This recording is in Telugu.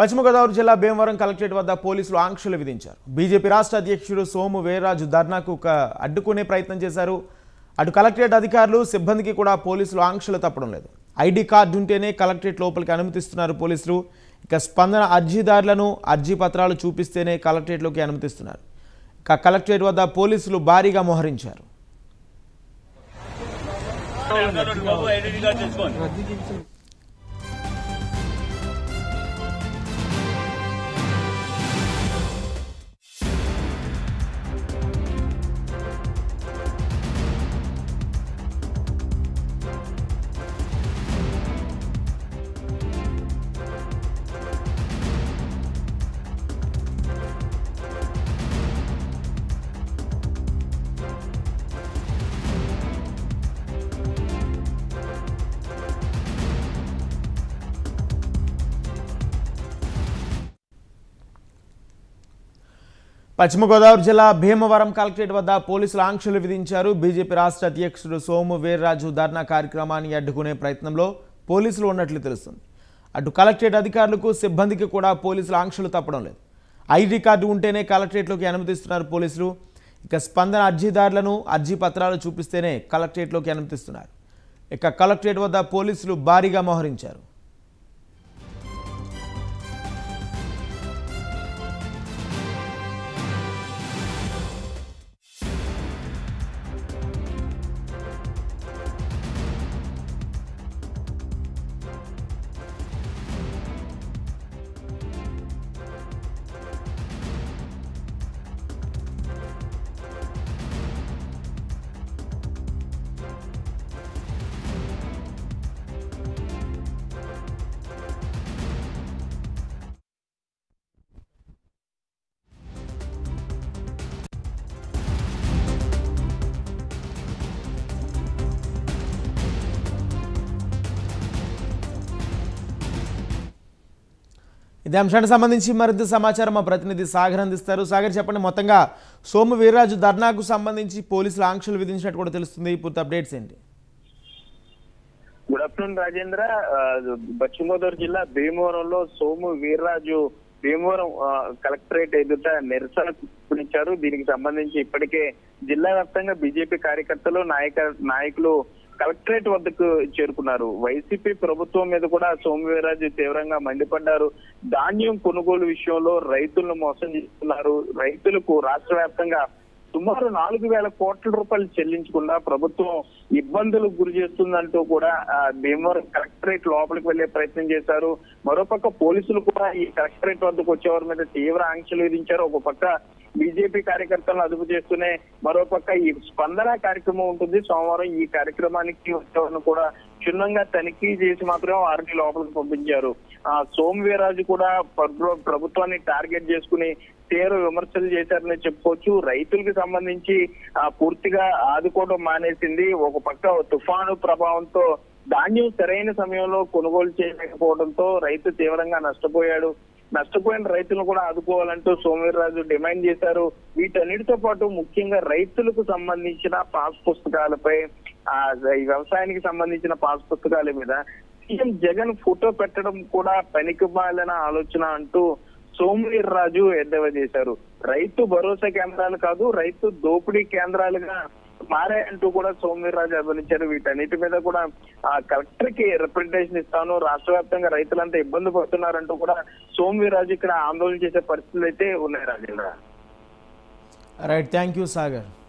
పశ్చిమ గోదావరి జిల్లా భీమవరం కలెక్టరేట్ వద్ద పోలీసులు ఆంక్షలు విధించారు బీజేపీ రాష్ట్ర అధ్యక్షుడు సోము వీర్రాజు ధర్నాకు ఒక అడ్డుకునే ప్రయత్నం చేశారు అటు కలెక్టరేట్ అధికారులు సిబ్బందికి కూడా పోలీసులు ఆంక్షలు తప్పడం లేదు ఐడి కార్డు ఉంటేనే కలెక్టరేట్ లోపలికి అనుమతిస్తున్నారు పోలీసులు ఇక స్పందన అర్జీదారులను అర్జీ పత్రాలు చూపిస్తేనే కలెక్టరేట్లోకి అనుమతిస్తున్నారు ఇక కలెక్టరేట్ వద్ద పోలీసులు భారీగా మోహరించారు బాబు ఐడెంటిటీ కార్డు తెచ్చుకోండి పశ్చిమ గోదావరి జిల్లా భీమవరం కలెక్టరేట్ వద్ద పోలీసులు ఆంక్షలు విధించారు బీజేపీ రాష్ట్ర అధ్యక్షుడు సోము వీర్రాజు ధర్నా కార్యక్రమాన్ని అడ్డుకునే ప్రయత్నంలో పోలీసులు ఉన్నట్లు తెలుస్తుంది అటు కలెక్టరేట్ అధికారులకు సిబ్బందికి కూడా పోలీసులు ఆంక్షలు తప్పడం లేదు ఐడి కార్డు ఉంటేనే కలెక్టరేట్లోకి అనుమతిస్తున్నారు పోలీసులు ఇక స్పందన అర్జీదారులను అర్జీ పత్రాలు చూపిస్తేనే కలెక్టరేట్లోకి అనుమతిస్తున్నారు ఇక కలెక్టరేట్ వద్ద పోలీసులు భారీగా మోహరించారు ఇదే అంశానికి సంబంధించి మరింత సమాచారం మా ప్రతినిధి సాగర్ అందిస్తారు సాగర్ చెప్పండి మొత్తంగా సోము వీర్రాజు ధర్నాకు సంబంధించి పోలీసులు ఆంక్షలు విధించినట్టు కూడా తెలుస్తుంది పూర్తి అప్డేట్స్ ఏంటి గుడ్ ఆఫ్టర్నూన్ రాజేంద్ర ఆ, పశ్చిమ గోదావరి జిల్లా భీమవరంలో సోము వీర్రాజు భీమవరం ఆ, కలెక్టరేట్ ఎదుట నిరసన పిలిచారు దీనికి సంబంధించి ఇప్పటికే జిల్లా వ్యాప్తంగా బీజేపీ కార్యకర్తలు నాయక నాయకులు కలెక్టరేట్ వద్దకు చేరుకున్నారు వైసీపీ ప్రభుత్వం మీద కూడా సోము వీర్రాజు తీవ్రంగా మండిపడ్డారు ధాన్యం కొనుగోలు విషయంలో రైతులను మోసం చేస్తున్నారు రైతులకు రాష్ట్ర వ్యాప్తంగా సుమారు నాలుగు వేల కోట్ల రూపాయలు చెల్లించకుండా ప్రభుత్వం ఇబ్బందులకు గురి చేస్తుందంటూ కూడా ఆ, భీమవరం కలెక్టరేట్ లోపలికి వెళ్లే ప్రయత్నం చేశారు మరోపక్క పోలీసులు కూడా ఈ కలెక్టరేట్ వద్దకు వచ్చేవారి మీద తీవ్ర ఆంక్షలు విధించారు ఒక పక్క బీజేపీ కార్యకర్తలను అదుపు చేస్తూనే మరోపక్క ఈ స్పందన కార్యక్రమం ఉంటుంది సోమవారం ఈ కార్యక్రమానికి వచ్చేవారిని కూడా క్షుణ్ణంగా తనిఖీ చేసి మాత్రం వారిని లోపలికి పంపించారు ఆ సోము వీర్రాజు కూడా ప్రభు- ప్రభుత్వాన్ని టార్గెట్ చేసుకుని తీవ్ర విమర్శలు చేశారని చెప్పుకోవచ్చు రైతులకు సంబంధించి ఆ పూర్తిగా ఆదుకోవడం మానేసింది ఒక పక్క తుఫాను ప్రభావంతో ధాన్యం సరైన సమయంలో కొనుగోలు చేయలేకపోవడంతో రైతు తీవ్రంగా నష్టపోయాడు నష్టపోయిన రైతులను కూడా ఆదుకోవాలంటూ సోమవీర్రాజు డిమాండ్ చేశారు వీటన్నిటితో పాటు ముఖ్యంగా రైతులకు సంబంధించిన పాస్ పుస్తకాలపై ఆ ఈ వ్యవసాయానికి సంబంధించిన పాస్ పుస్తకాల మీద సీఎం జగన్ ఫోటో పెట్టడం కూడా పనికిమాలిన ఆలోచన అంటూ సోమవీర్ రాజు ఎద్దేవా చేశారు రైతు భరోసా కేంద్రాలు కాదు రైతు దోపిడీ కేంద్రాలుగా మారాయంటూ కూడా సోమవీర్ రాజు అభినంచారు వీటన్నిటి మీద కూడా ఆ కలెక్టర్ కి రిప్రజెంటేషన్ ఇస్తాను రాష్ట్ర వ్యాప్తంగా రైతులంతా ఇబ్బంది పడుతున్నారంటూ కూడా సోమవీర్ రాజు ఇక్కడ ఆందోళన చేసే పరిస్థితులు అయితే ఉన్నాయి Rajendra right thank you Sagar